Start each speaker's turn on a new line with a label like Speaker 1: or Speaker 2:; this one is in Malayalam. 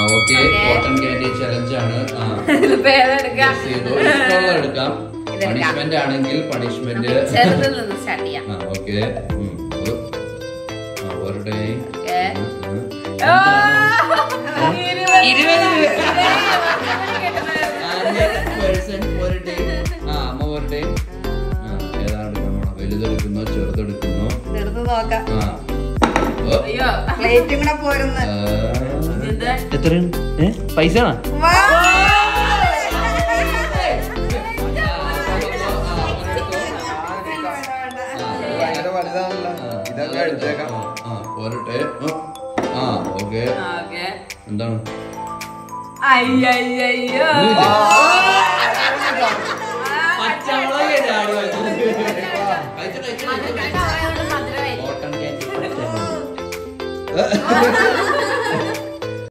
Speaker 1: Okay
Speaker 2: Okay.
Speaker 1: Cotton candy challenge ആണ് ആ
Speaker 2: ഇതിലിപ്പോ ഏതാ എടുക്കുക?
Speaker 1: Guess ചെയ്തോ. ഇഷ്ടമുള്ളത് എടുക്കാം
Speaker 2: ഇതെടുക്കാം.
Speaker 1: പണിഷ്മെന്റ് ആണെങ്കിൽ പണിഷ്മെന്റ്
Speaker 2: ചെറുതിൽ നിന്ന് സ്റ്റാർട്ട് ചെയ്യാം
Speaker 1: ആ ഓക്കെ അവരുടെ
Speaker 2: Okay.
Speaker 1: ആ,
Speaker 2: ഓ, ഇരുപത്
Speaker 1: ഇരുപത്.
Speaker 2: കിട്ടുന്നത്.
Speaker 1: person ഒരു day. ആ അമ്മ ഒരു day. ആ, ഏതാണ് എടുക്കാൻ പോണെ? വലുതെടുക്കുന്നോ ചെറുതെടുക്കുന്നോ
Speaker 2: എടുത്ത് നോക്കാം
Speaker 1: ആ ഓ.
Speaker 2: അയ്യോ
Speaker 3: പ്ലേറ്റും കൂടെ പോരുന്ന്
Speaker 1: ആ.
Speaker 2: ഇത്
Speaker 4: എത്രയാണ് ഏ പൈസ ആണോ
Speaker 3: വാ.
Speaker 5: ഭയങ്കര വലുതാണല്ലോ ഇതങ്ങ് എടുത്തേക്കാം
Speaker 1: ആ, പോരട്ടെ ആ ഓക്കെ
Speaker 2: ഓക്കെ
Speaker 1: എന്താണ്
Speaker 2: അയ്യോ
Speaker 1: പച്ചമുളക് ചാടി വന്നു. കഴിച്ചോ, കഴിച്ചോ, കഴിച്ചോ. കോട്ടൺ ക്യാൻഡി പച്ചമുളക്.